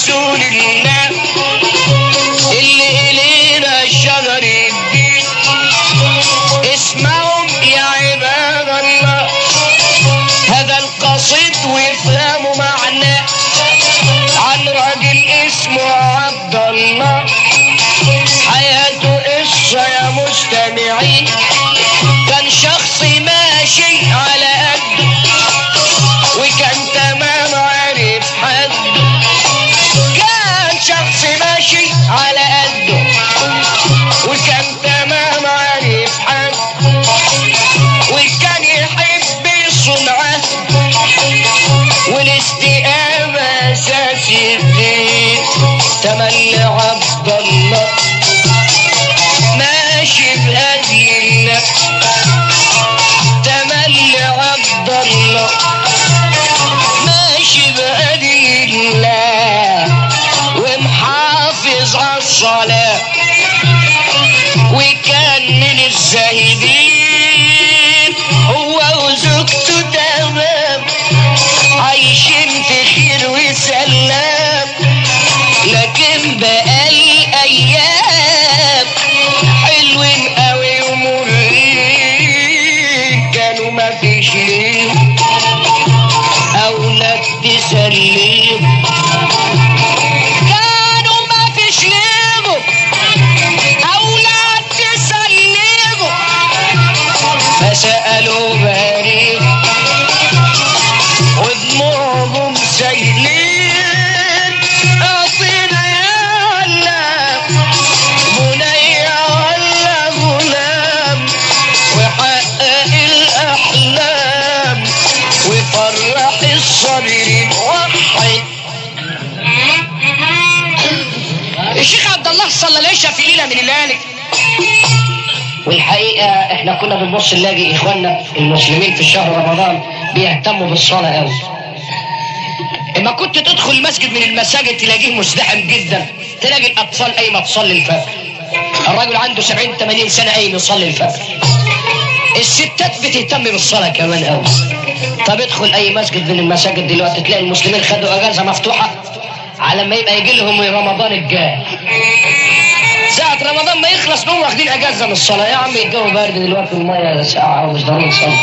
رسول الله اللي إلينا شجر الدين اسمعوا يا عباد الله هذا القصيد وافهموا معناه عن راجل اسمه عبد الله حياته قصة يا مستمعين كان شخص ماشي على قده وكان تمام عارف حده كان شخص ماشي على قده وكان تمام عارف حده وكان يحب صنعه والاستقامة أساس الدين تملي عبد الله ماشي بهدي الله تملي عبد الله ماشي بهدي الله ومحافظ على الصلاة وكان من الزاهدين هو وزوجته تمام عايشين في خير وسلام لكن بقى الايام حلوين قوي ومرين كانوا ما فيش ليهم اولاد تسليهم كانوا ما فيش ليهم اولاد تسلموا فسالوا بريء ودموعهم سايلين اعطينا يا علام بنية ولا غلام وحقق الاحلام وفرح الصابرين وحي الشيخ عبد الله صلى العشاء في ليله من الليالي والحقيقه احنا كنا بنبص نلاقي اخواننا المسلمين في شهر رمضان بيهتموا بالصلاه قوي اما كنت تدخل المسجد من المساجد تلاقيه مزدحم جدا تلاقي الاطفال قايمه تصلي الفجر الراجل عنده 70 80 سنه قايم يصلي الفجر الستات بتهتم بالصلاه كمان قوي طب ادخل اي مسجد من المساجد دلوقتي تلاقي المسلمين خدوا اجازه مفتوحه على ما يبقى يجي لهم رمضان الجاي ساعة رمضان ما يخلص نقوم واخدين اجازة من الصلاة يا عم الجو بارد دلوقتي المية ساعة ومش ضروري نصلي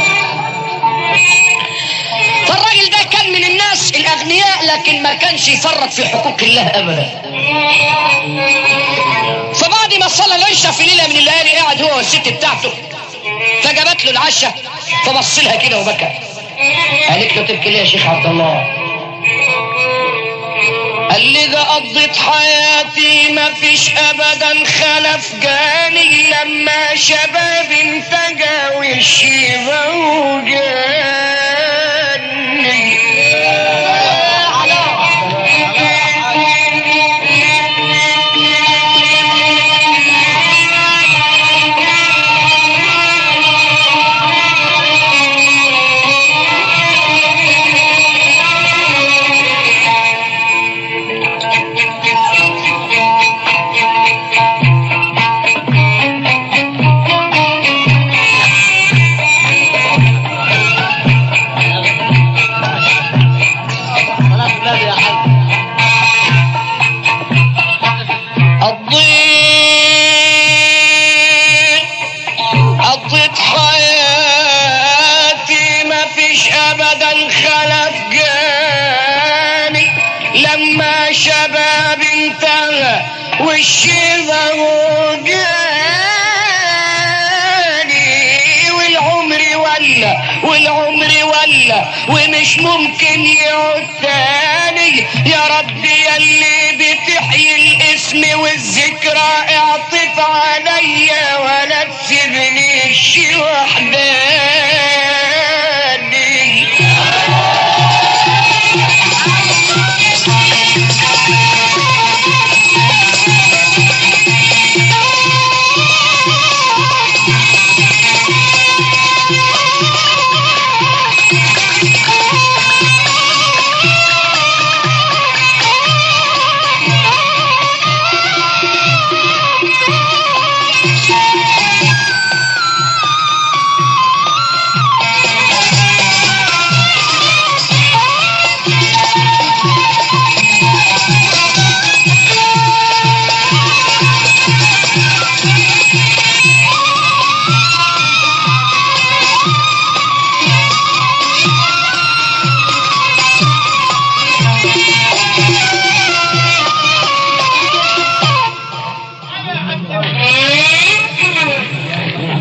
فالراجل ده كان من الناس الاغنياء لكن ما كانش يفرط في حقوق الله ابدا فبعد ما صلى العشاء في ليله من الليالي قاعد هو والست بتاعته فجابت له العشاء فبص لها كده وبكى قالت له تبكي ليه يا شيخ عبد الله قال لي ده قضيت حياتي ما فيش ابدا خلف جاني لما شباب انفجى والشيبة وجاني قضيت قضيت حياتي ما فيش ابدا خلف جاني لما شباب انتهى والشباب جاني والعمر ولا والعمر ولا ومش ممكن يعود تاني يا رب يلي بتحيي الاسم والذكرى اعطف عليا ولا تسيبنيش وحداني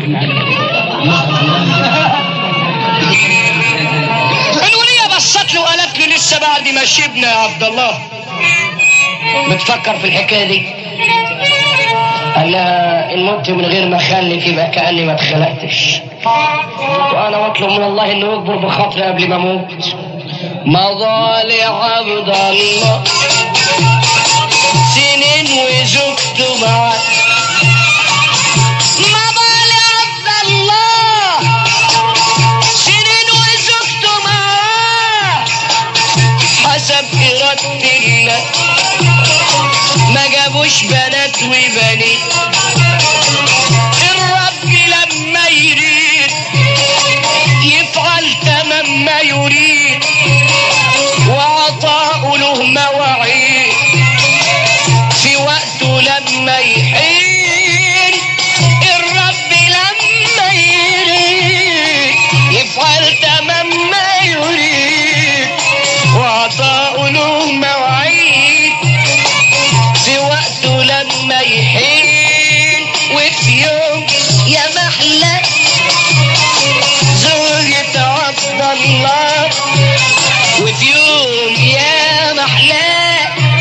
الولية بصت له وقالت له لسه بعد ما شبنا يا عبد الله بتفكر في الحكايه دي قال لها ان مت من غير ما اخلف يبقى كاني ما اتخلقتش وانا بطلب من الله انه يكبر بخاطري قبل ما اموت مضى لعبد الله سنين وزوجته معاه مضى لعبد الله سنين وزوجته معاه حسب إرادة الله ما جابوش بنات وبنين الرب لما يريد يفعل تمام ما يريد وعطاء له مواعيد في وقته لما يحين الرب لما يريد يفعل تمام ما يريد وعطاء له مواعيد في وقته لما يحين وفي يوم يا محلى زوجة عبد الله وفي يوم يا محلى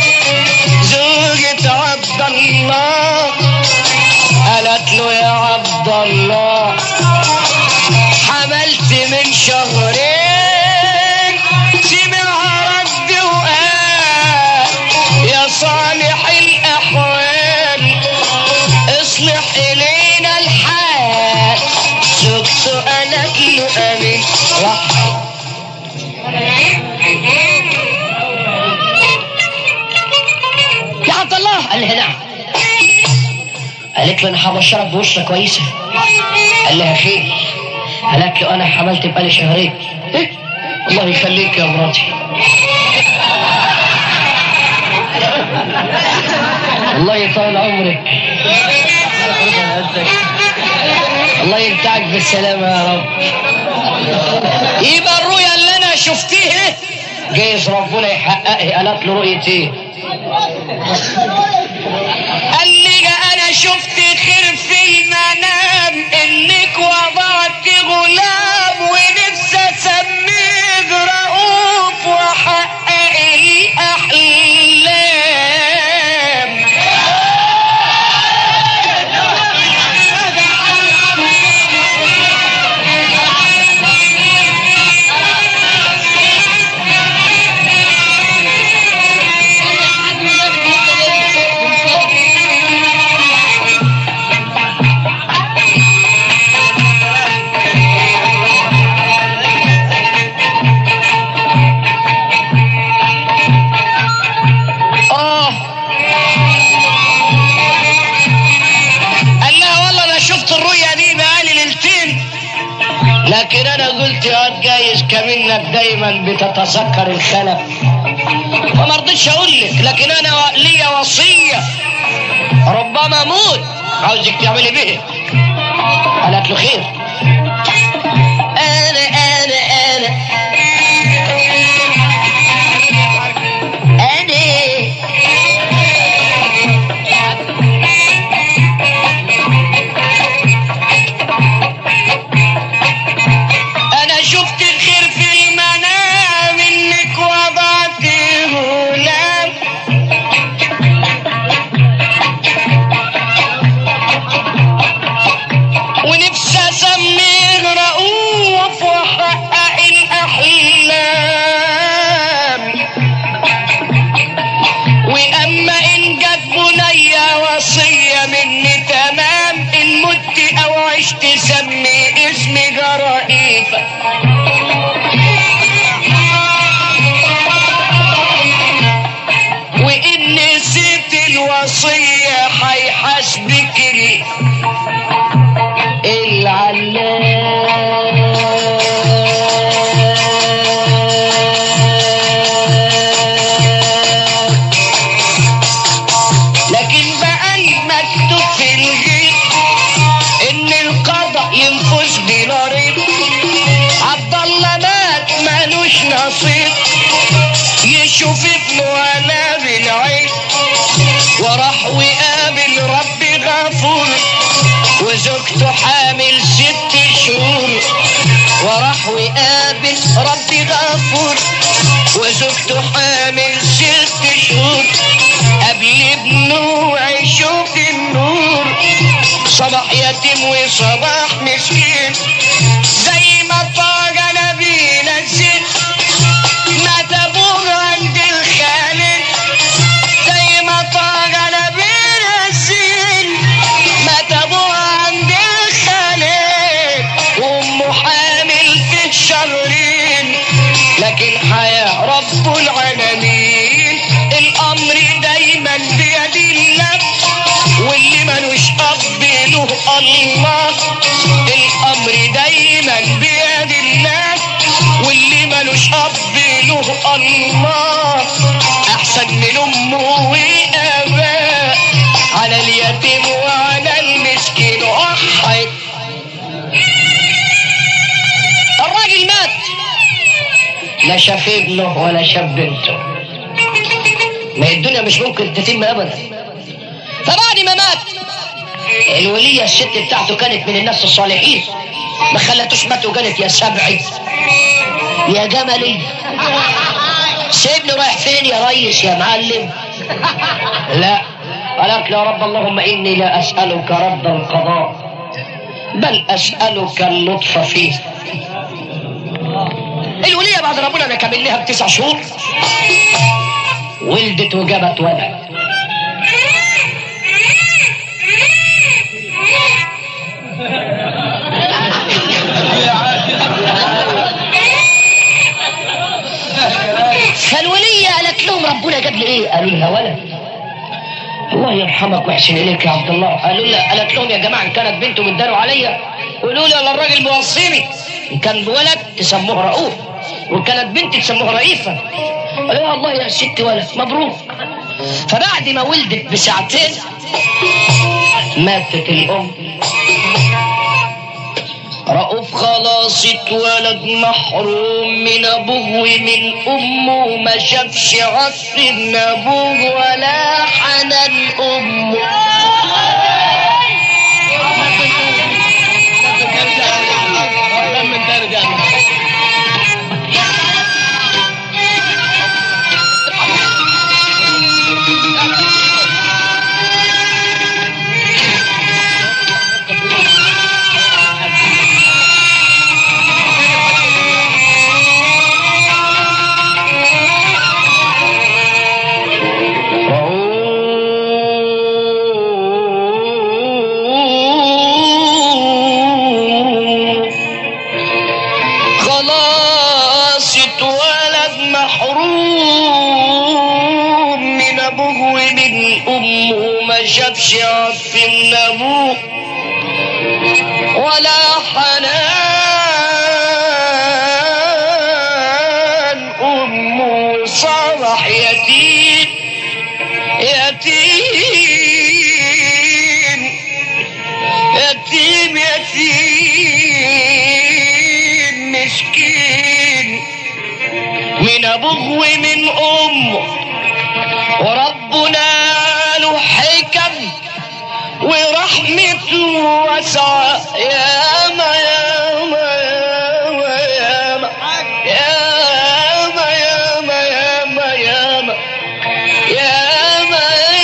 زوجة عبد الله قالت له يا عبد الله حملت من شهرين سمعها رد وقال يا صالح الأحوال اصلح إلينا الحال زوجته قالت له أمين راح يا عبد الله قال لها نعم قالت له انا هبشرك بوشرة كويسة قال لها خير قالت له انا حملت بقالي شهرين إيه؟ الله يخليك يا مراتي الله يطول عمرك الله يمتعك بالسلامة يا رب يبقى الرؤيا اللي انا شفتيها جايز ربنا يحققها قالت له رؤية ايه قال لي انا شفت خير في المنام انك وضعت غلام ونفسي اسميه رؤوف واحقق الاحلام اه قال لها والله انا شفت الرؤيا دي بقالي ليلتين لكن انا قلت يا جايز كمنك دايما بتتذكر الخلف فما رضيتش اقول لك لكن انا ليا وصيه ربما اموت عاوزك تعملي به قالت له خير انا انا انا انا انا شفت الخير في المنام انك وضعت غلام ونفسي اسمي وقابل ربي غفور وزوجته حامل ست شهور قبل ابنه هيشوف النور صباح يتيم وصباح مسكين زي ما طاق نبينا الزين مات ابوه عند الخالق زي ما طاق نبينا الزين مات ابوه عند الخالق وامه حامل في الشهرين لكن حياة رب العالمين الامر دايما بيد الله واللي ملوش اب له الله الامر دايما بيد الله واللي ملوش اب له الله احسن من امه واباه على اليتيم وعلى المسكين وحد الراجل مات لا شاف ابنه ولا شاف بنته ما هي الدنيا مش ممكن تتم ابدا فبعد ما مات الولية الست بتاعته كانت من الناس الصالحين ما خلتوش مات وقالت يا سبعي يا جملي سيبني رايح فين يا ريس يا معلم لا قالت له يا رب اللهم اني لا اسالك رد القضاء بل اسالك اللطف فيه الولية بعد ربنا ما كمل لها بتسع شهور ولدت وجابت ولد فالولية قالت لهم ربنا جاب لي ايه قالوا لها ولد الله يرحمك ويحسن اليك يا عبد الله قالوا لها قالت لهم يا جماعه ان كانت بنته بتداروا عليا قولوا لي انا الراجل موصيني ان كان بولد تسموه رؤوف وان كانت بنت تسموه رئيفه قالوا لها الله يا ست ولد مبروك فبعد ما ولدت بساعتين ماتت الام رؤوف خلاص اتولد محروم من ابوه ومن امه ما شافش عصر من ابوه ولا حنان امه خلاص اتولد محروم من ابوه ومن امه ما شافش عف من ابوه ولا حنان امه صبح يتيم يتيم يتيم يتيم مسكين من ابوه ومن امه وربنا له حكم ورحمته واسعة يا ما يا ما يا ما يا ما يا ما يا ما يا ما يا ما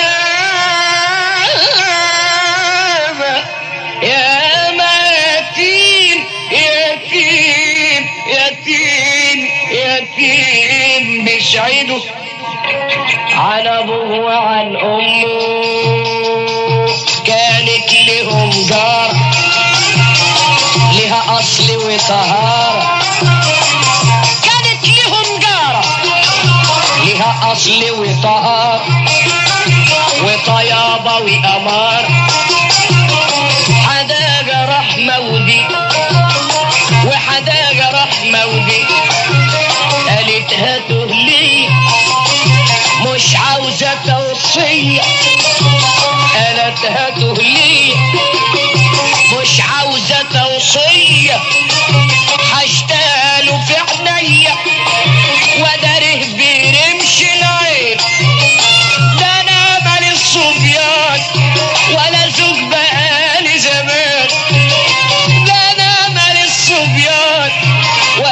يا ما يا ما يتيم يتيم يتيم يتيم بيسعده عن ابوه وعن امه كانت لهم جار لها اصل وطهاره كانت لهم جاره لها اصل وطهاره وطيابه وامار حداقه رحمه ودي وحداقه رحمه ودي قالت هاته لي مش عاوزه توصيه قالت هاته لي مش عاوزه توصيه هشتغله في عينيا وداره برمش العين ده انا مال الصبيان ولا زوج بقالي زمان ده انا مال الصبيان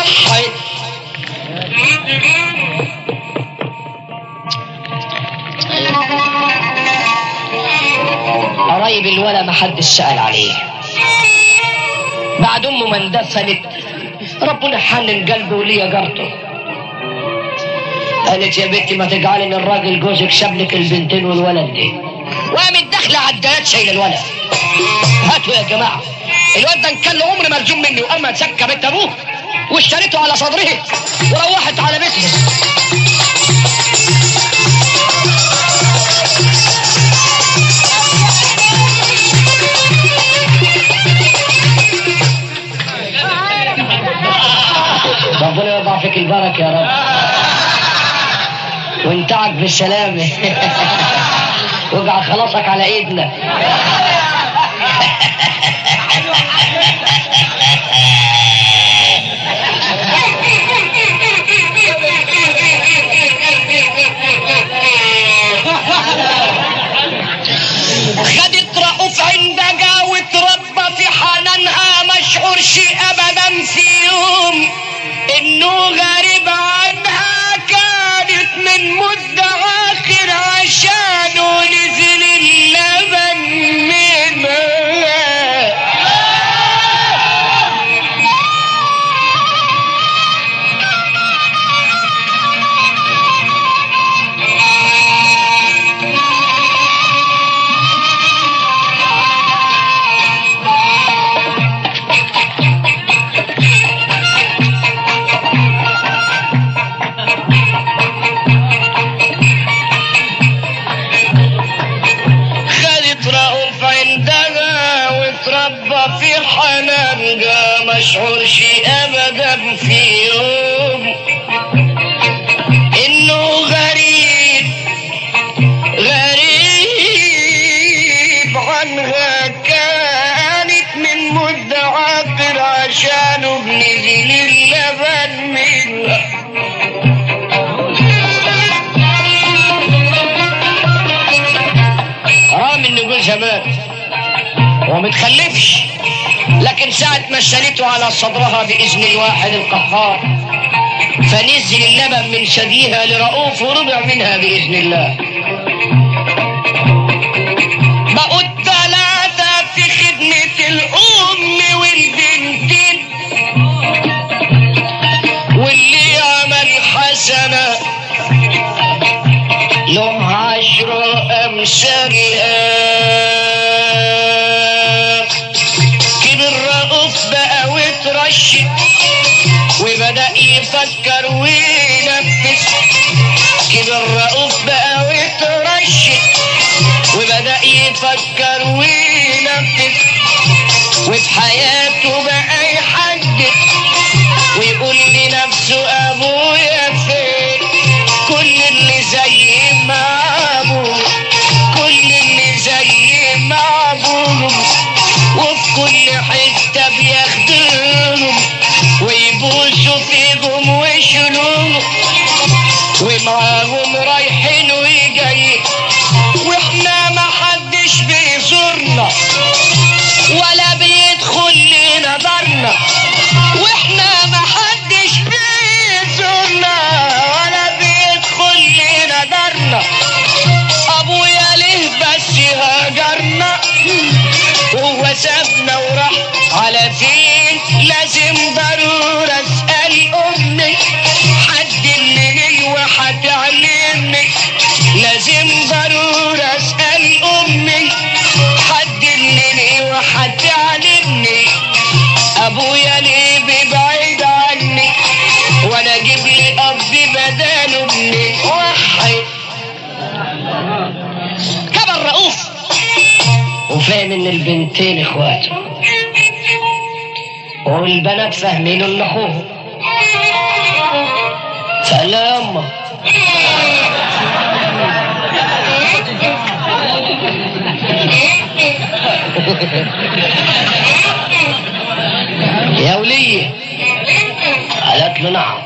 وحد قرايب الولا ما حد سأل عليه بعد امه ما اندفنت ربنا حنن قلبه وليا جارته قالت يا بنتي ما تجعلي ان الراجل جوزك ساب لك البنتين والولد دي وقامت داخله على الديات شايله الولد هاتوا يا جماعه الواد ده كان له عمر ملزوم مني واما سكه بنت ابوه واشتريته على صدره وروحت على بيتها ربنا يضع فيك البركه يا رب وانتعك بالسلامه واجعل خلاصك على ايدنا خدت رؤوف عندها وتربى في حنانها مشعورش ابدا في يوم انه غريب عنها كانت من مدة اخر عشانه نزل اللبن منها خدت رؤوف عندها وتربى في حنانها مشعورش ابدا في يوم انه غريب غريب عنها كانت من مدة عاقر عشانه بنزل اللبن منها رغم ان جوزها مات وما متخلفش لكن ساعة ما شالته على صدرها بإذن الواحد القهار فنزل اللبن من ثديها لرؤوف وربع منها بإذن الله بقوا الثلاثة في خدمة الأم والبنتين واللي عمل حسنة له عشر أمثالها كبر رؤوف بقى وترشد وبدأ يفكر وينفذ كبر رؤوف بقى وترشد وبدأ يفكر وينفذ وفي حياته بقى يحدد ويقول لنفسه أبويا فين كل اللي زي ما أبوه كل اللي زي ما أبوهم وفي كل حتة بياخدوهم ويبوسوا فيهم ويشيلوهم ومعاهم رايحين وجايين واحنا ما حدش بيزورنا ولا بيدخل لنا دارنا واحنا ما حدش بيزورنا ولا بيدخل لنا دارنا ابويا ليه بس هاجرنا وهو سابنا وراح على فين لازم ضروري اسال امي حدلني وهتعلمني لازم ضروري اسال امي حدلني وهتعلمني ابويا ليه بيبعد عني وانا اجيب لي اب بداله ابني وحي كبر رؤوف وفاهم ان البنتين اخواته والبنات فاهمين ان اخوهم فقال لها يا امه يا ولية قالت له نعم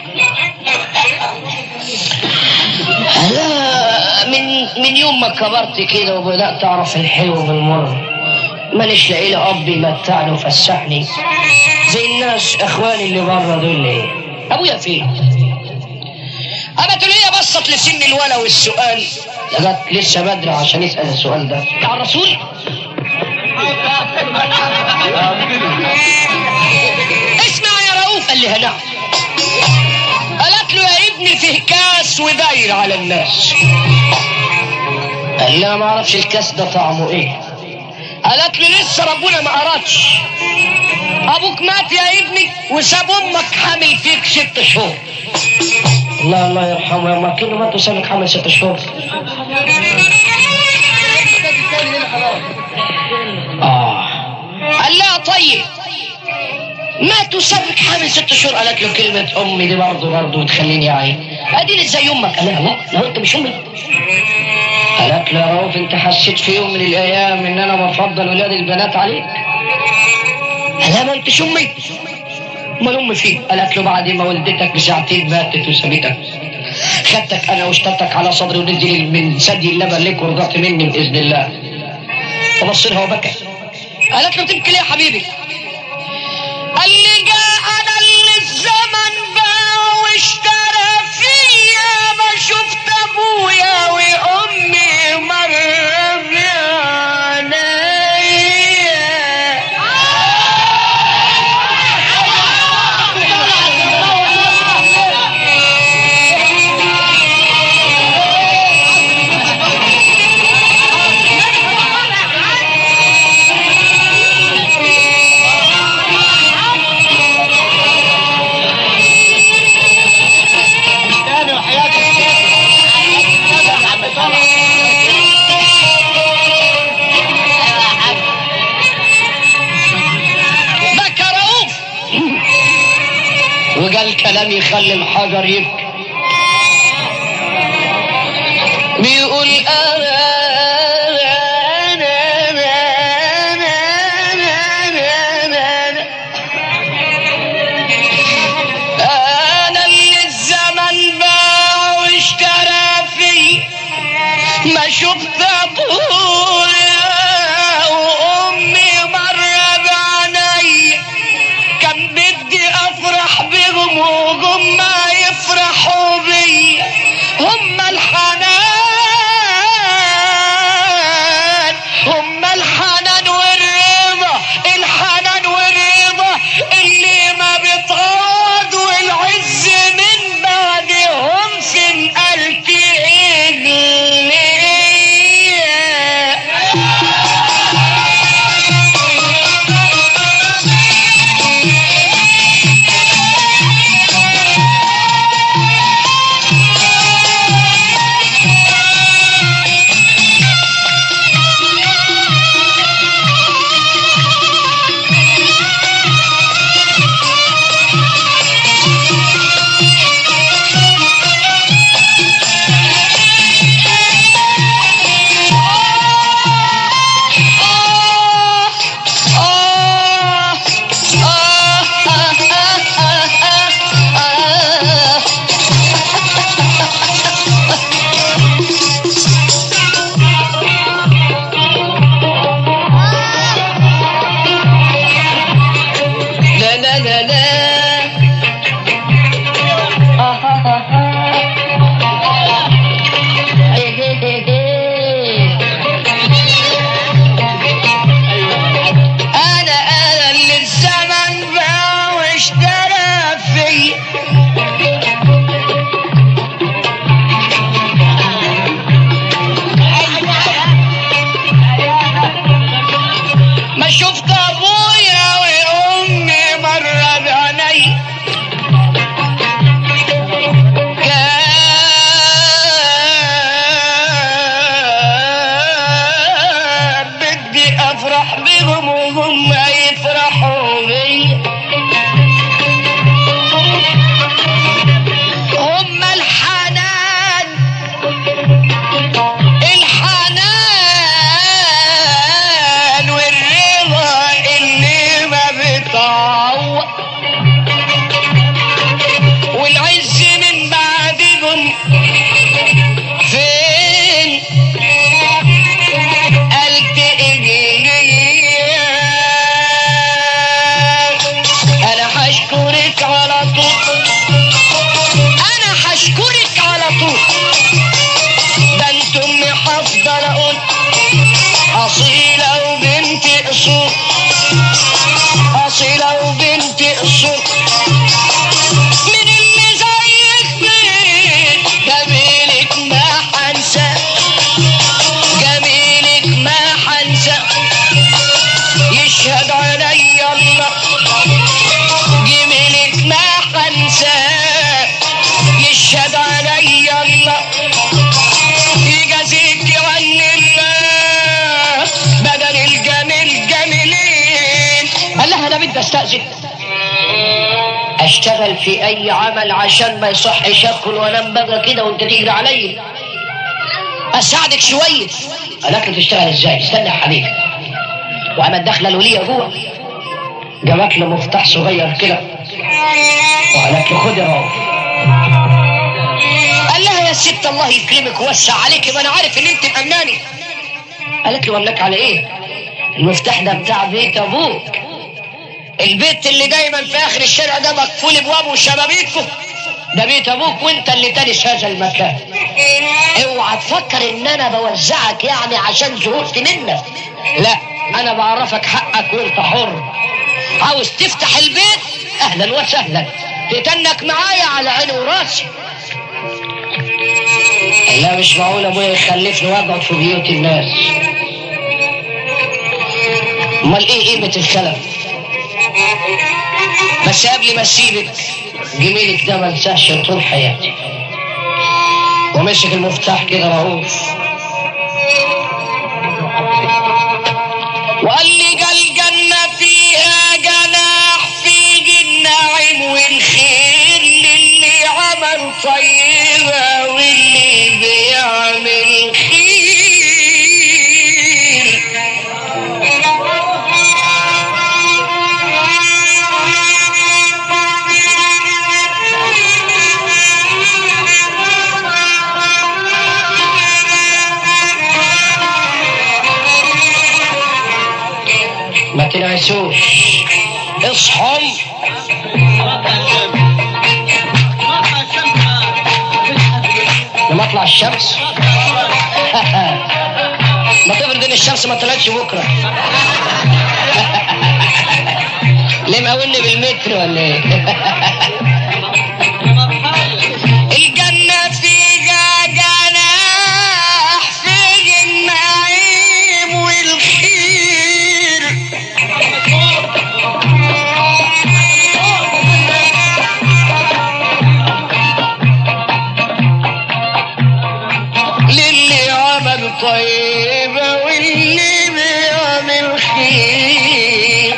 لا من من يوم ما كبرت كده وبدات اعرف الحلو بالمر مانيش لاقي لي اب يمتعني ويفسحني زي الناس اخواني اللي بره دول ليه ابويا فين قامت له هي بصت لسن الولا والسؤال قالت لسه بدري عشان يسال السؤال ده بتاع الرسول اسمع يا رؤوف قال لها نعم قالت له يا ابني فيه كاس وداير على الناس قال لها ما اعرفش الكاس ده طعمه ايه قالت له لسه ربنا ما ارادش ابوك مات يا ابني وساب امك حامل فيك ست شهور الله الله يرحمه يا ما كله مات وسابك حامل ست شهور اه قال لها طيب مات وسابك حامل ست شهور قالت له كلمة أمي دي برضه برضه بتخليني عايز أدي زي أمك قال لها لا لا أنت مش أمي قالت له يا رؤوف أنت حسيت في يوم من الأيام إن أنا بفضل ولاد البنات عليك قال لها ما أنتش أمي امال امي فين؟ قالت له بعد ما والدتك بساعتين ماتت وسابتك خدتك انا واشترتك على صدري ونزل من ثدي اللبن لك ورضعت مني باذن الله فبص لها وبكى قالت له تبكي ليه يا حبيبي؟ قال لي جاء انا اللي الزمن باع واشترى فيا ما شفت ابويا وامي مره تاني وحياة الشيخ يا عم طلع بكى رؤوف وقال كلام يخلي الحجر يبكي بيقول انا أنا- أنا- أنا- أنا- أنا- أنا اللي الزمن باع واشترى فيه ما شفت ابويا وامي مرة بعيني كان بدي افرح بهم وهم ما يفرحوا بي هم الحنان هم الحنان والرضا الحنان والرضا اللي ما بتغاض والعز من بعدهم في الألف إجلية انا هشكرك على طول ده انت امي هفضل اقول اصيله وبنت اصول اصيله وبنت اصول من اللي زيك مين جميلك ما حنسى جميلك ما حنسى يشهد علي الله جميلك ما حنسى يشهد علي الله يجازيك عن الله بدل الجميل جميلين قال لها انا بدي استاذن اشتغل في اي عمل عشان ما يصحش اكل وانام بقى كده وانت تجري عليا اساعدك شويه قالت له تشتغل ازاي استنى يا حبيبي وقامت داخله الوليه جوه جابت له مفتاح صغير كده وقالت له خد اهو قال لها يا ست الله يكرمك ووسع عليك ما انا عارف ان انت مأمناني قالت له املك على ايه المفتاح ده بتاع بيت ابوك البيت اللي دايما في اخر الشارع ده مقفول ابوابه وشبابيكه ده بيت ابوك وانت اللي ترث هذا المكان اوعى تفكر ان انا بوزعك يعني عشان زهقت منك لا انا بعرفك حقك وانت حر عاوز تفتح البيت اهلا وسهلا تتنك معايا على عيني وراسي لا مش معقول ابويا يخلفني واقعد في بيوت الناس امال ايه قيمه الكلام بس قبل ما اسيبك جميلك ده ما انساش طول حياتي ومسك المفتاح كده رؤوف وقال لي قال الجنة فيها جناح فيه النعيم والخير للي عمل طيبة واللي بيعمل خير ما تنعسوش اصحوا لما اطلع الشمس ما تفرض ان الشمس ما طلعتش بكره ليه مقاولني بالمتر ولا ايه الجنة فيها جناح فيه النعيم والخير للي عمل طيبة واللي بيعمل خير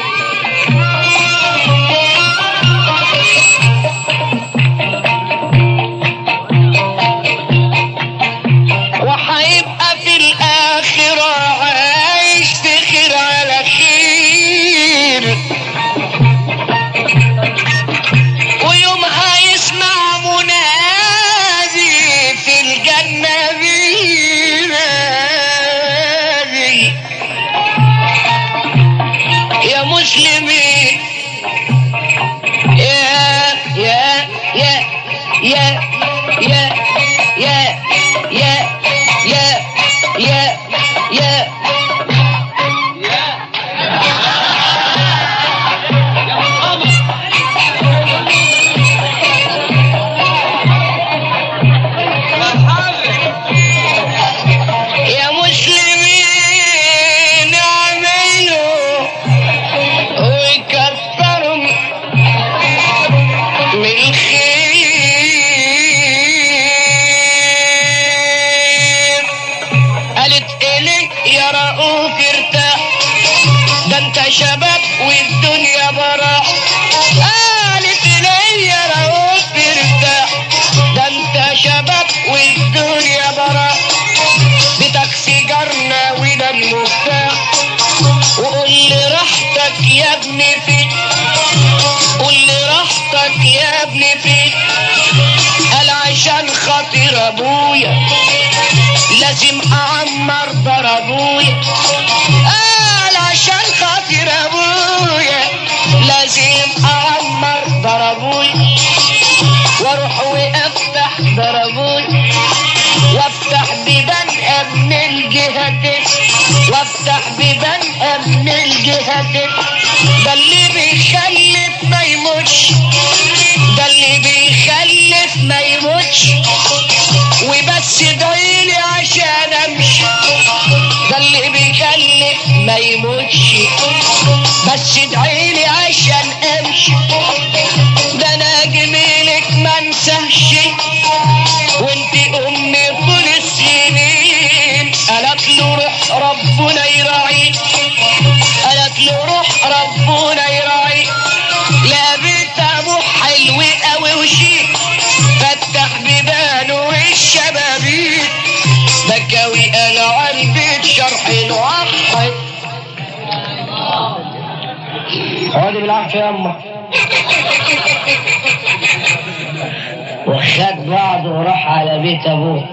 وهيبقى في الآخرة عايش في خير على خير ويومها يسمع منادي في الجنة بينادي يا مسلمين يا يا يا يا يا يا يا يا يا يا يا مسلمين اعملوا وكثروا من الخير قالت إلي يا رؤوف ارتاح ده انت شباب والدنيا براح قالت إلي يا رؤوف ارتاح ده انت شباب والدنيا براح بتكفي جرنا وده المفتاح وقول لي راحتك يا ابني فين قول لي راحتك يا ابني فين قال عشان خاطر ابويا لازم اعمر دار ابويا قال عشان خاطر ابويا لازم اعمر دار ابويا ضربوني وافتح بيبان امن الجهتين وافتح بيبان امن الجهتين ده اللي بيخلف ما يموتش ده اللي بيخلف ما يموتش وبس ادعيلي عشان امشي ده اللي بيخلف ما يموتش بس ادعيلي عشان امشي ده انا جميلك ما انساش وانت امي طول السنين قالت له روح ربنا يراعيك قالت له روح ربنا يراعيك لا بيت ابو حلو قوي وشيك فتح بيبانه الشبابيك بكاوي انا عن بيت شرح الوحد اقعدي بالعافيه يا امه وخد بعضه وراح على بيت ابوه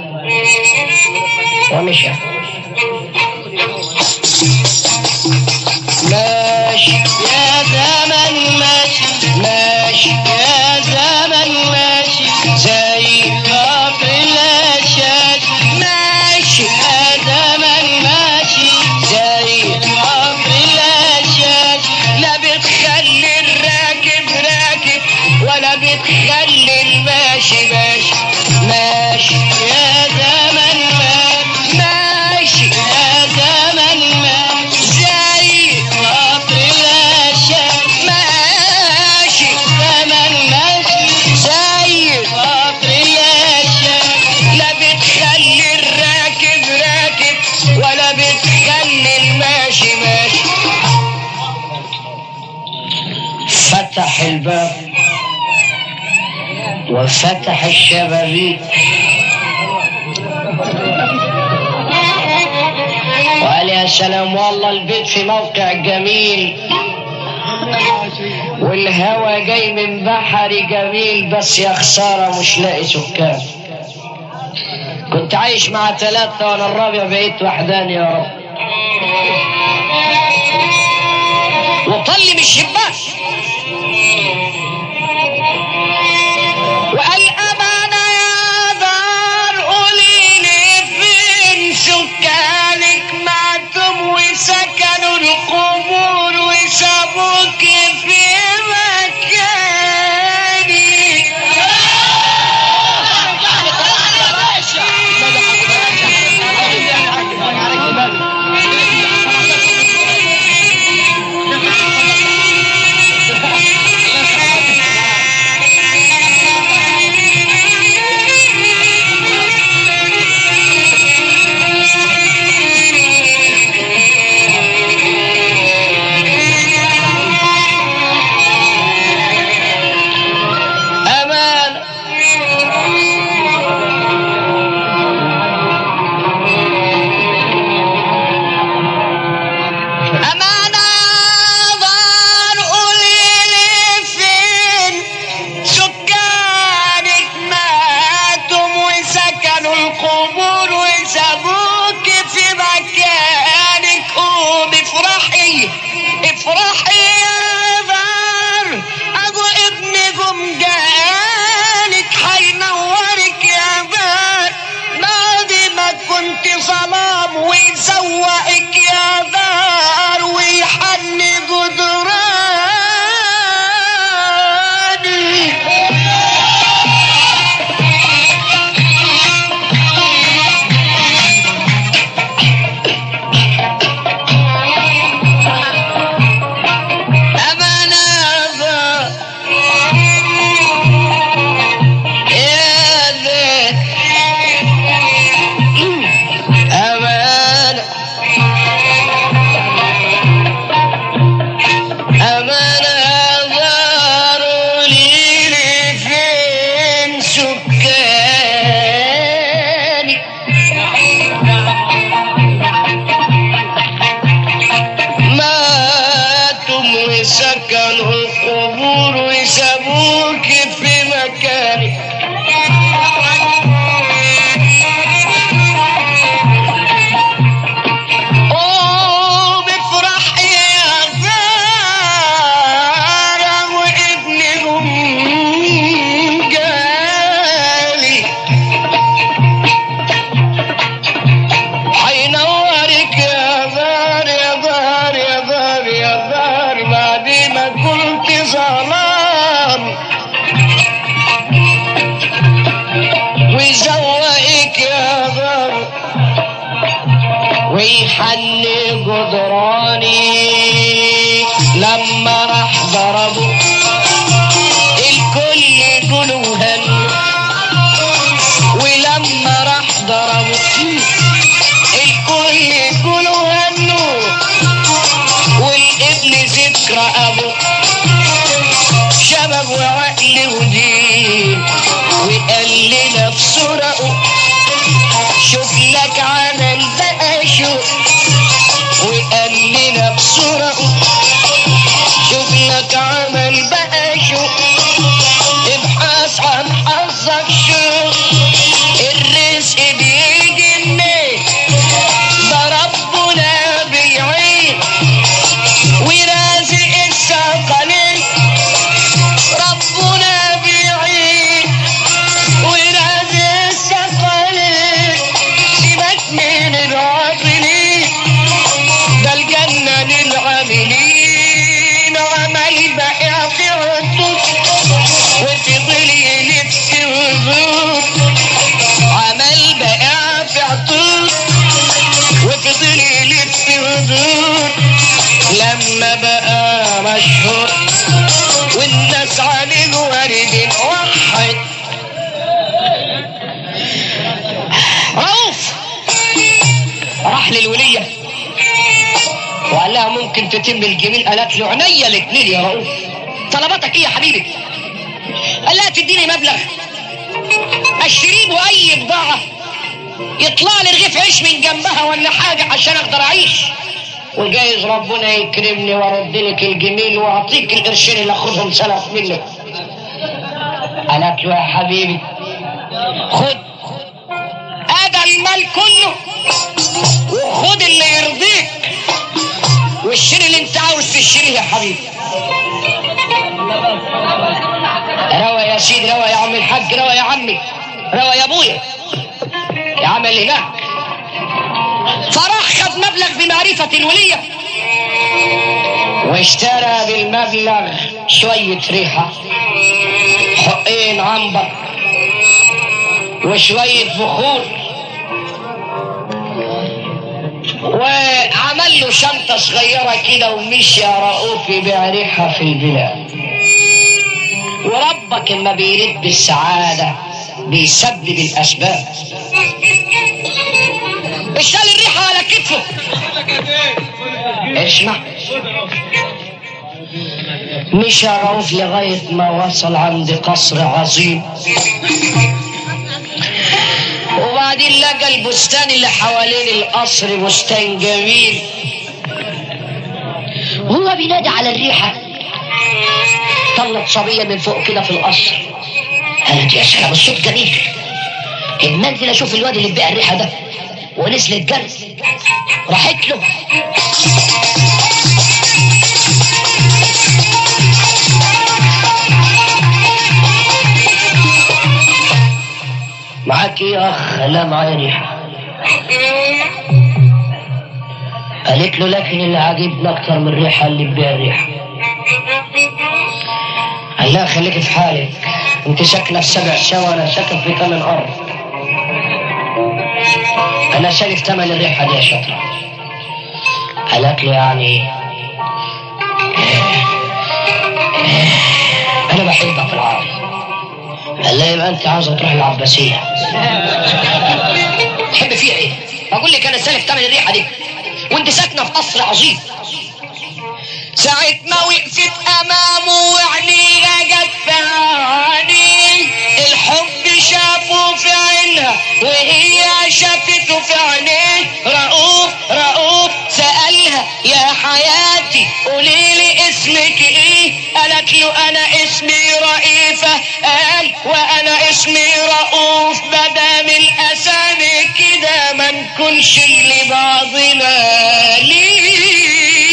ومشى ماشي يا زمن ماشي ماشي يا زمن ماشي زي قطر الاشاش ماشي يا زمن ماشي زي قطر الاشاش لا بتخلي الراكب راكب ولا بتخلي الماشي ماشي ماشي يا زمن ماشي ماشي يا زمن ماشي زي قطر الاشاش ماشي زمن ماشي زي قطر الاشاش لا بتخلي الراكب راكب ولا بتخلي الماشي ماشي فتح الباب وفتح الشبابيك وقال يا سلام والله البيت في موقع جميل والهوى جاي من بحر جميل بس يا خسارة مش لاقي سكان كنت عايش مع ثلاثة وانا الرابع بقيت وحداني يا رب وطل من الشباك وقال أمانة يا دار قولي لي فين سكانك ماتم وسكنوا القبور وسابوك في مكاني الحن جدراني لما راح ضربه الكل يقولوا هن ولما راح ضربه الكل يقولوا هنوا والابن ذكرى ابوه شباب وعقل ودين وقال لنا بسرعه شوف لك عمل بقى شوف وقال لنا بسرعه شوف لك عمل بقى شوف ابحث عن حظك شوف الرزق بيجي منين ده ربنا بيعين ورازق الثقلين ربنا بيعين ورازق الثقلين سيبك من العاطلين ده الجنة للعاملين عمل بقى في عدوك وفضل يلف وزور عمل بقى في عطوك وفضل يلف وزور لما بقى مشهور والناس عليه واردين وحد رؤوف راح للولية وقال لها ممكن تتم الجميل قالت له عينيا الاثنين يا رؤوف طلباتك ايه يا حبيبي قال لها تديني مبلغ اشتري له اي بضاعه يطلع لي رغيف عيش من جنبها ولا حاجه عشان اقدر اعيش وجايز ربنا يكرمني وارد لك الجميل واعطيك القرشين اللي اخدهم سلف منك قالت له يا حبيبي خد هذا المال كله وخد اللي يرضيك واشتري اللي انت عاوز تشتريه يا حبيبي روى يا سيدي روى يا عم الحاج روى يا عمي روى يا ابويا يا عم اللي هناك فراح خد مبلغ بمعرفة الولية واشترى بالمبلغ شوية ريحة حقين عنبر وشوية بخور وعمل له شنطة صغيرة كده ومشي يا رؤوف يبيع ريحة في البلاد وربك اما بيرد بالسعادة بيسبب الأسباب اشتغل الريحة على كتفه اسمع مشى رؤوف لغاية ما وصل عند قصر عظيم وبعدين لقى البستان اللي حوالين القصر بستان جميل وهو بينادي على الريحة طلت صبية من فوق كده في القصر قالت يا سلام الصوت جميل المنزل اشوف الواد اللي بيع الريحة ده ونزلت جري راحت له معاك ايه يا اخ لا معايا ريحه قالت له لكن اللي عاجبني اكتر من الريحه اللي بيها الريحه قال لها خليك في حالك انت ساكنه في سبع سوا انا ساكن في ثمن ارض انا شايف ثمن الريحه دي يا شاطره قالت له يعني انا بحبك في العرب قال لها يبقى انت عاوزه تروح العباسيه تحب فيها ايه؟ بقول لك انا سالك ثمن الريحه دي وانت ساكنه في قصر عظيم ساعة ما وقفت أمامه وعينيها جت في عينيه الحب شافه في عينها وهي شافته في عينيه رؤوف رؤوف سألها يا حياتي قولي لي اسمك ايه قالت له انا اسمي رئيفة قال وانا اسمي رؤوف مدام الاسامي كده ما نكونش لبعضنا ليه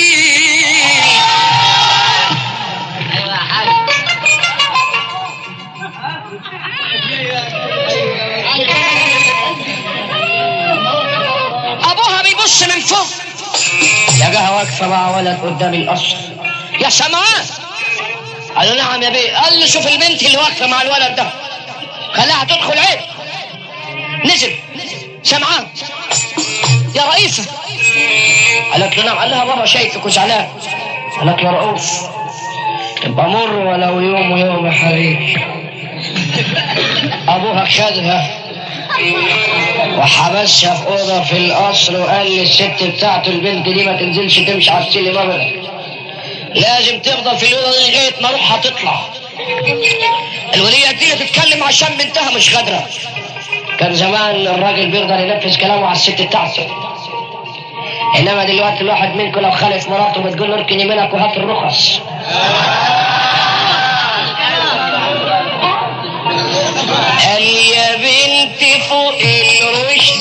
ابوها بيبص من فوق لقاها واقفه مع ولد قدام القصر يا سمعان قال له نعم يا بيه قال له شوف البنت اللي واقفه مع الولد ده خلاها تدخل عيب نزل سمعان يا رئيسة قالت له نعم قال لها بابا شايفك وزعلان قالت له رؤوف تبقى مر ولو يوم ويوم يا حبيبي ابوها خدها وحبسها في اوضه في القصر وقال للست بتاعته البنت دي ما تنزلش تمشي على السلم ابدا لازم تفضل في الاوضه دي لغايه ما روحها تطلع الوليه دي تتكلم عشان بنتها مش قادره كان زمان الراجل بيقدر ينفذ كلامه على الست بتاعته انما دلوقتي الواحد منكم لو خالف مراته بتقول له اركني منك وهات الرخص قال يا بنتي فوق الرشد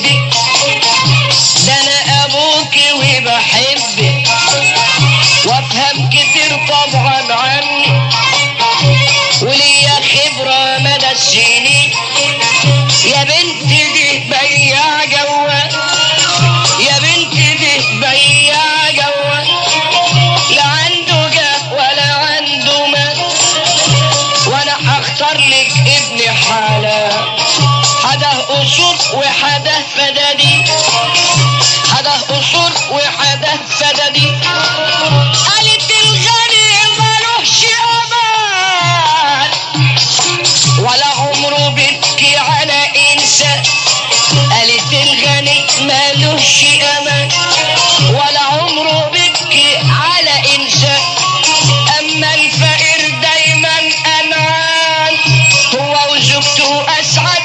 ده انا ابوك وبحبك وافهم كتير طبعا عني وليا خبرة مدى السنين يا بنتي دي بياع جوا يا بنتي دي بياع جوا لا عنده جاه ولا عنده مال وانا هختار لك ابن حلال حدا اصول وحدا فدادي حدا اصول وحدا فدادي قالت الغني ملوش امان ولا عمره بيبكي على انسان قالت الغني ملوش امان ولا عمره بيبكي على انسان اما الفقير دايما امان هو وزوجته اسعد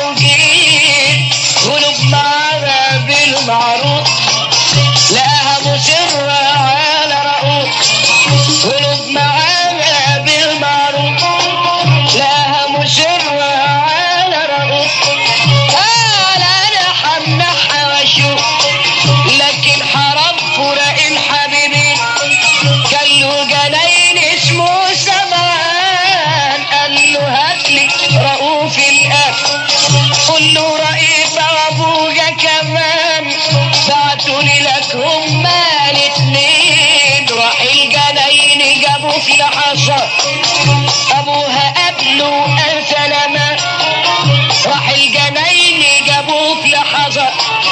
زوجين قلوب معاها بالمعروف لقاها مصرة على رؤوف قلوب معاها بالمعروف لقاها مصرة على رؤوف قال انا حمحها واشوف لكن حرام فراق الحبيبين كان له جناين اسمه سمان قال له هاتلي رؤوف الاب قل له رئيف ابويا كمان بعتولي لك هما الاتنين راح الجناين جابوا في لحظات ابوها قبله قال سلامات راح الجناين جابوه في لحظات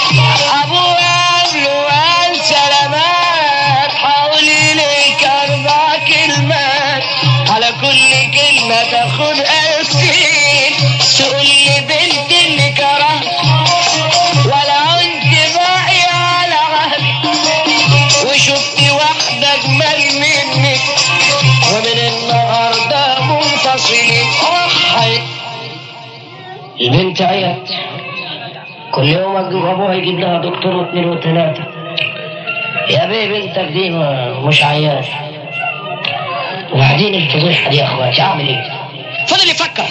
ابوها قبله قال سلامات حولي لك اربع كلمات على كل كلمة تاخد ألفين تقول لي بنت اللي كرهت ولا عندي باقي على عهدي وشفت واحدة أجمل منك ومن النهاردة منفصلين وحيت البنت عيت كل يوم أجيب أبوها يجيب لها دكتور واثنين وثلاثة يا بيه بنتك دي ما- مش عيان وبعدين الفضيحة دي يا اخواتي اعمل ايه؟ فضل يفكر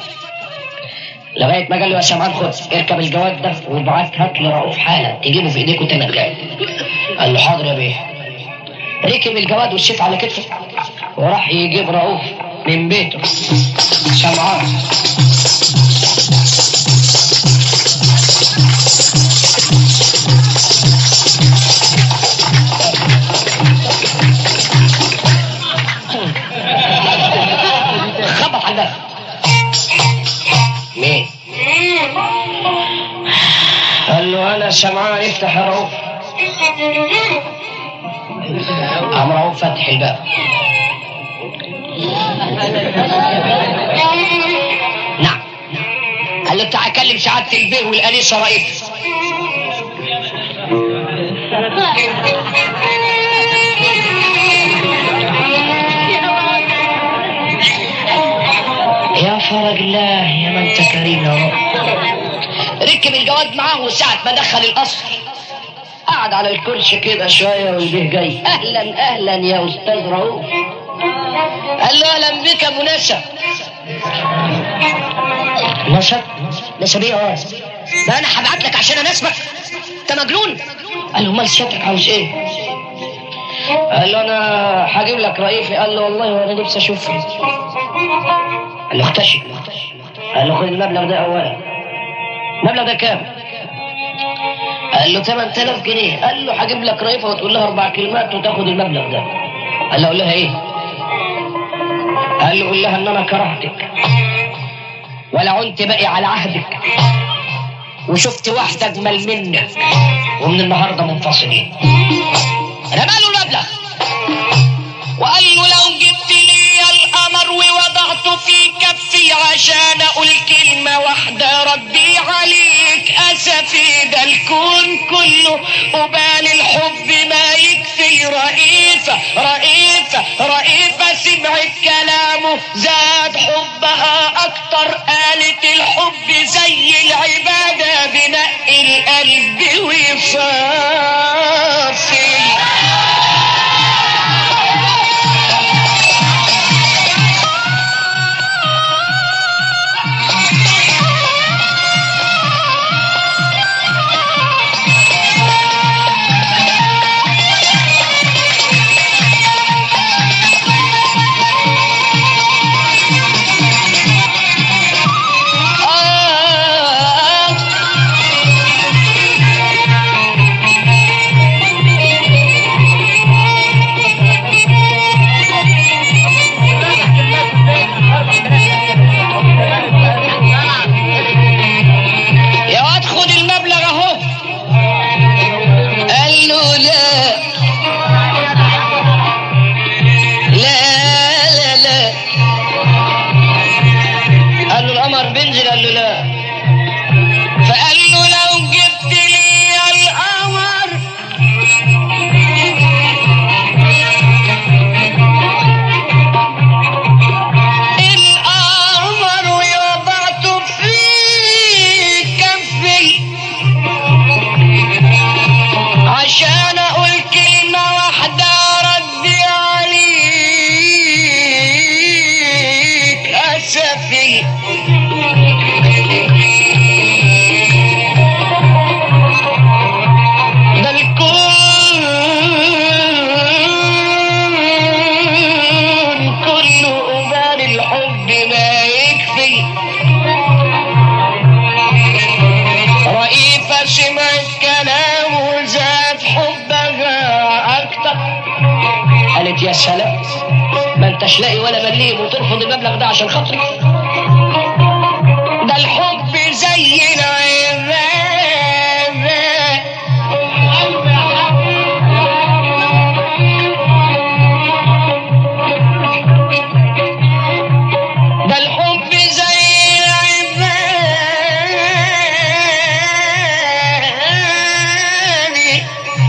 لغاية ما قال له يا سمعان خد اركب الجواد ده وابعت هات لي رؤوف حالا تجيبه في ايديك وتاني جاي قال له حاضر يا بيه ركب الجواد والسيف على كتفه وراح يجيب رؤوف من بيته سمعان خبط على الباب مين؟ قال له انا سمعان افتح يا رؤوف قام رؤوف فتح الباب نعم قال له تعال كلم سعاده البيه والانسه رئيف يا فرج الله يا من انت كريم يا رب ركب الجواد معاه وساعة ما دخل القصر قعد على الكرسي كده شوية والبيه جاي أهلا أهلا يا أستاذ رؤوف قال له أهلا بك يا مناسب نسب نسب ايه اه ده انا هبعت لك عشان اناسبك انت مجنون قال له امال سيادتك عاوز ايه قال له انا هجيب لك رئيفي قال له والله وانا نفسي اشوف قال له اختشي قال له خد المبلغ ده اولا المبلغ ده كام قال له 8000 جنيه قال له هجيب لك رئيفه وتقول لها اربع كلمات وتاخد المبلغ ده قال له اقول لها ايه قال له قول لها ان انا كرهتك ولا عنت باقي على عهدك وشفت واحدة أجمل منك ومن النهاردة منفصلين رمى له المبلغ وقال له لو جبت لي القمر ووضعته في كفي عشان اقول كلمة واحدة ربي عليك اسفي ده الكون كله قبال الحب ما يكفي رئيفة رئيفة رئيفة سمعت كلامه زاد حبها اكتر قالت الحب زي العبادة بنقي القلب ويصافي آه يا واد خد المبلغ اهو قال له لا لا لا لا قال له القمر بينزل قال له لا فقال له لو جبت لي القمر القمر ووضعته في كفي عشان اقول كلمة واحدة ردي عليك اسفي ده الكون كله قبال الحب ما يكفي رئيفة سمعت كلامه زاد حبها أكتر قالت يا سلام ما انتش لاقي ولا مليم وترفض المبلغ ده عشان خاطري ده الحب زي العبادة ده الحب زي العبادة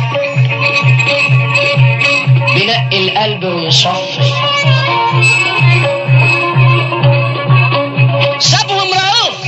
بنقي القلب ويصفي سابهم رؤوف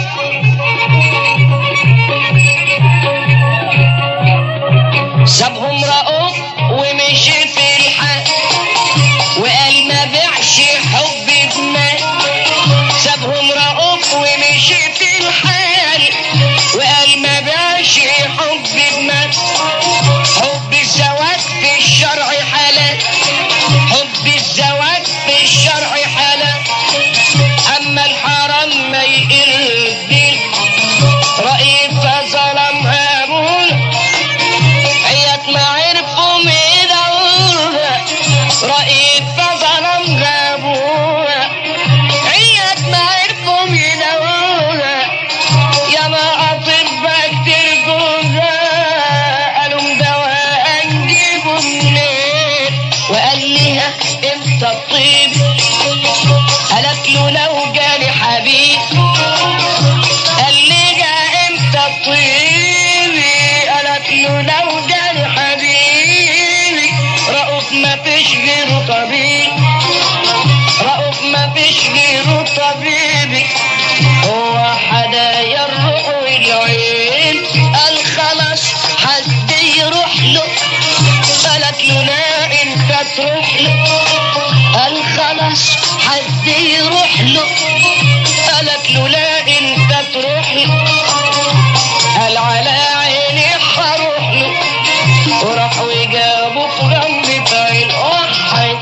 سابهم رؤوف ومشي في الحال وقال ما بيعش حب بمال سابهم رؤوف ومشي في الحال وقال ما بيعش حب بمال حب الزواج في الشرع حلال حب الزواج في الشرع حلال اما الحرام ما يقل الدين رئيفة ظلمها ابونا عيات ما عرفوا مدعوها رئيفة ظلمها ابوها عيات ما عرفوا مدعوها يا ما اطباء كتير جوزها قالوا دواء نجيبه منين وقال لها انت الطيب قالت له لو جالي حبيب قال لي جا انت الطيبي قالت له لو جالي حبيبي رؤوف ما فيش غيره طبيب رؤوف ما فيش غيره طبيبي هو حدايا الروح والعين قال خلاص حد يروح له قالت له لا انت تروح له قال خلاص حد يروح له قالت له لا انت تروح له قال على عيني هروح له وراح وجابه في جنب في عين واحد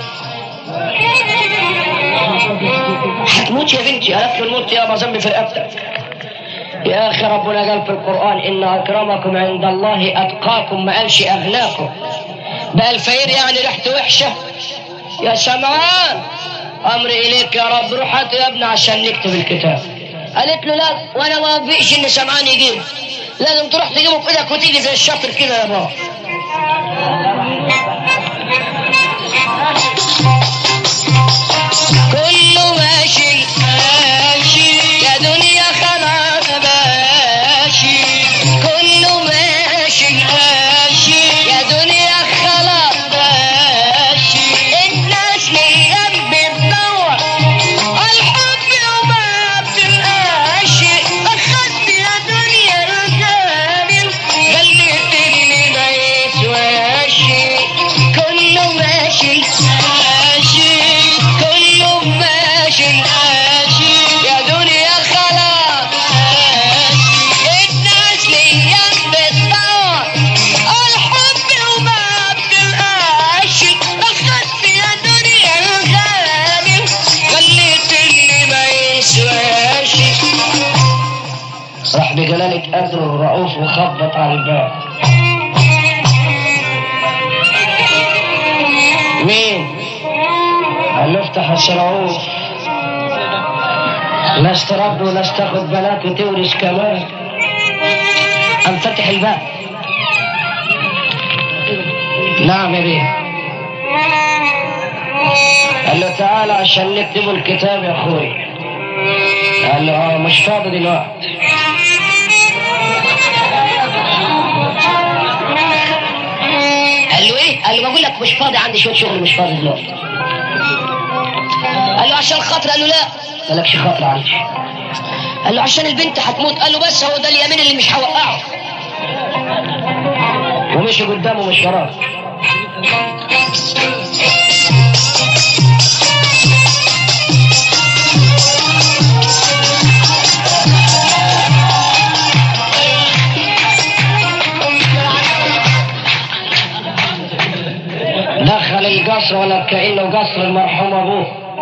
هتموت يا بنتي قالت له الموت يا ذنبي في رقبتك يا اخي ربنا قال في القران ان اكرمكم عند الله اتقاكم ما قالش اغناكم بقى الفقير يعني ريحته وحشه يا سمعان امري اليك يا رب روح هات يا ابني عشان نكتب الكتاب قالت له لا وانا ما وافقش ان سمعان يجيب لازم تروح تجيبه في ايدك وتيجي زي الشاطر كده يا بابا كله ماشي ماشي يا دنيا خلاص ماشي كله ماشي ماشي يا دنيا خلاص ماشي الناس ليام بتدور الحب وما بتلقاش اخدت يا دنيا الجانب خليت اللي ما يسواش كله ماشي ماشي كله ماشي ماشي يا دنيا خلاص الناس ليام بتدور الحب وما بتلقاش اخدت يا دنيا الغالي خليت اللي ما يسواش راح بجلالة قدره الرؤوف وخبط على الباب مين؟ قال له افتح الشرعوف ناس تربي وناس تاخد بنات وتورث كمان قام فتح الباب نعم يا بيه قال له تعالى عشان نكتبوا الكتاب يا اخوي قال له اه مش فاضي دلوقتي قال له ايه؟ قال له بقول لك مش فاضي عندي شويه شغل مش فاضي دلوقتي قال له عشان خاطر قال له لا مالكش خاطر عندي قال له عشان البنت هتموت قال له بس هو ده اليمين اللي مش هوقعه ومشي قدامه مش وراه دخل القصر ولا كأنه قصر المرحوم أبوه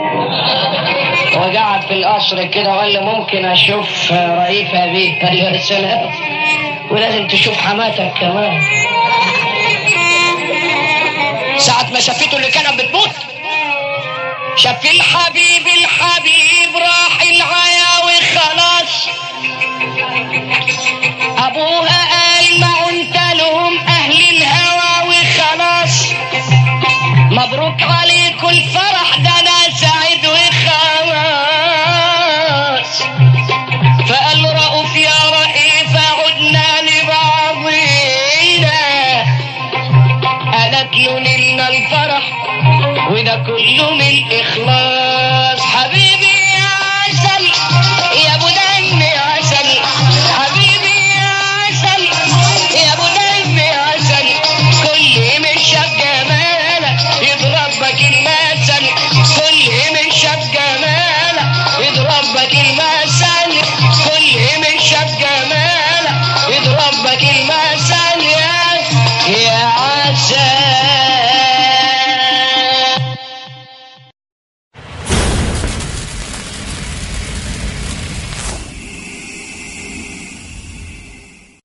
وقعد في القصر كده وقال له ممكن أشوف رئيف أبيك قال له يا سلام ولازم تشوف حماتك كمان ساعة ما شافته اللي كانت بتموت شاف الحبيب الحبيب راح العيا وخلاص ابوها قال ما انت لهم اهل الهوى وخلاص مبروك عليكم الفرح ده انا سعيد وخلاص فقال له رؤوف يا رئيف عدنا لبعضينا قالت له نلنا الفرح وده كله من